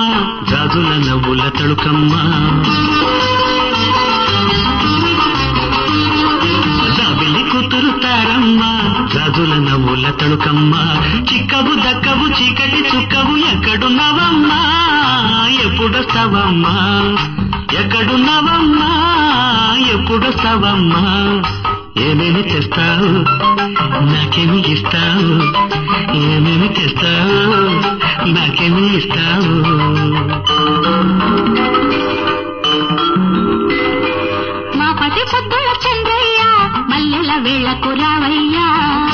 జాజుల నవ్వుల తడుకమ్మ జాబిలి కూతురు తారమ్మ జాజుల నవ్వుల తడుకమ్మ చిక్కవు దక్కవు చీకటి చుక్కవు ఎక్కడున్నావమ్మా ఎప్పుడొస్తావమ్మా ఎక్కడున్నావమ్మా ఎప్పుడొస్తావమ్మా ఏమేమి తెస్తావు నాకేమి ఇస్తావు ఏమేమి తెస్తావు నాకేమి ఇస్తావు మా పతి పొద్దుల చంద్రయ్య మల్లెల వేళకు రావయ్యా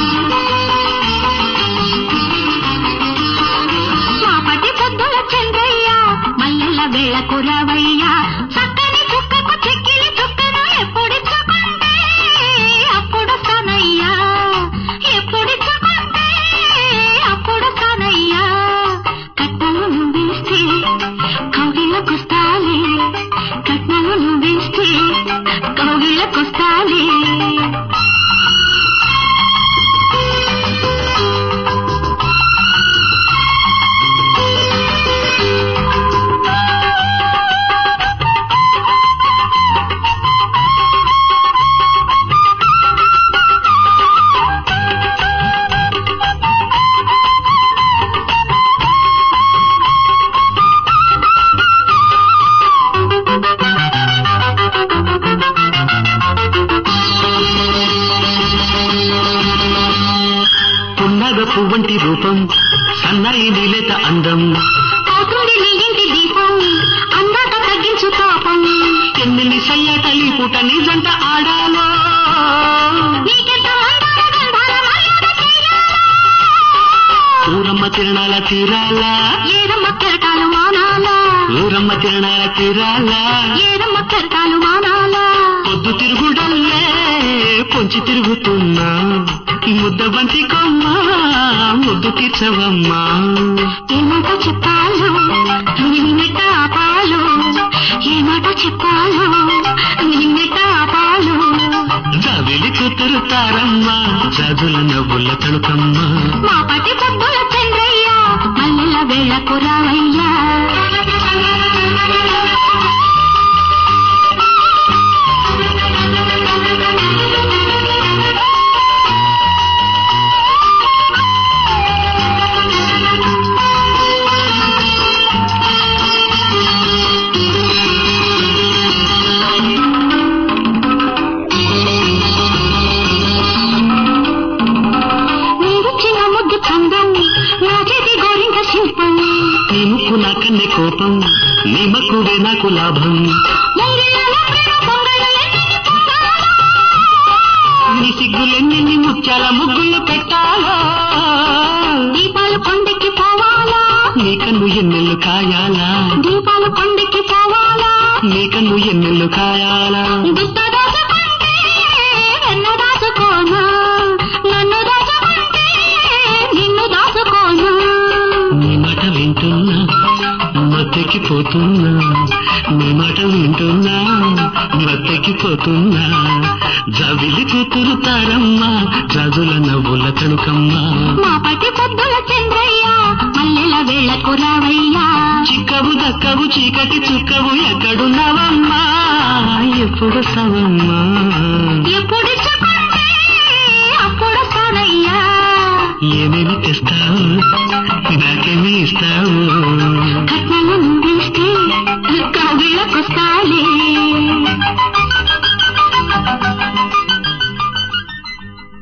మా పతి పొద్దుల చంద్రయ్య మల్లెల వేళకు రావయ్యా చక్కని చుక్కకు చెక్కిలి చుక్కను ఎప్పుడిచ్చుకుంటే అప్పుడు సనయ్యా ఎప్పుడిచ్చుకుంటే అప్పుడు సనయ్యా కట్టలు నువ్వేస్తే కౌగిలకొస్తాలే కట్నాలు నువ్వేస్తే కౌగిలకొస్తాలే పున్నగ పువ్వంటి రూపం సన్నాయి నీలేత అందం అవుతుంది నీ ఇంటి దీపం అందాక తగ్గించు తాపం ఎన్నెన్ని సయ్యాటలి పూట నిజంట ఆడాలో నీకెంత మందార గంధాల మర్యాద చెయ్యాలా? ఊరమ్మ తిరణాల తీరాలా ఏరమ్మ కెరటాలు మానాలా ఊరమ్మ తిరణాల తీరాలా ఏరమ్మ కెరటాలు మానాలా పొద్దు తిరుగుడల్లే పొంచి తిరుగుతున్నా ముద్ద బంతి కొమ్మ ముద్దు తీర్చవమ్మా ఏ మాట చెప్పాలో నిన్నెట్ట ఆపాలో ఏ మాట చెప్పాలో నిన్నెట్ట ఆపాలో జాబిలి కూతురు తారమ్మ జాజుల నవ్వుల తడుకమ్మ మా పటి పొద్దుల చంద్రయ్య మల్లెల వేళకు రావయ్యా నీరిచ్చిన ముద్దు చందం నా చేతి గోరింక శిల్పం నీ ముక్కు నా కన్నె కోపం నీ మక్కువే నాకు లాభం ముంగిళ్ళలో ప్రేమ పొంగళ్ళు ఎన్నెన్ని పొంగాలో. నీ సిగ్గులెన్ని ముత్యాల ముగ్గులు పెట్టాలా దీపాలు కొండెక్కి పోవాలా నీ కన్ను ఎన్నెల్లు కాయాలా దీపాలు కొండెక్కి పోవాలా నీ కన్ను ఎన్నెల్లు కాయాలా దుత్త దాచుకుంటే వెన్న దాచుకోనా నన్ను దాచుకుంటే నిన్ను దాచుకోనా నీ మాట వింటున్నా మత్తెక్కిపోతున్నా నీ మాట వింటున్నా మత్తెక్కిపోతున్నా జాబిలి కూతురు తారమ్మ జాజుల నవ్వుల తణుకమ్మ మా పటి పొద్దుల చంద్రయ్య మల్లెల వేళకు రావయ్యా చిక్కవు దక్కవు చీకటి చుక్కవు ఎక్కడున్నావమ్మా ఎప్పుడు సవమ్మా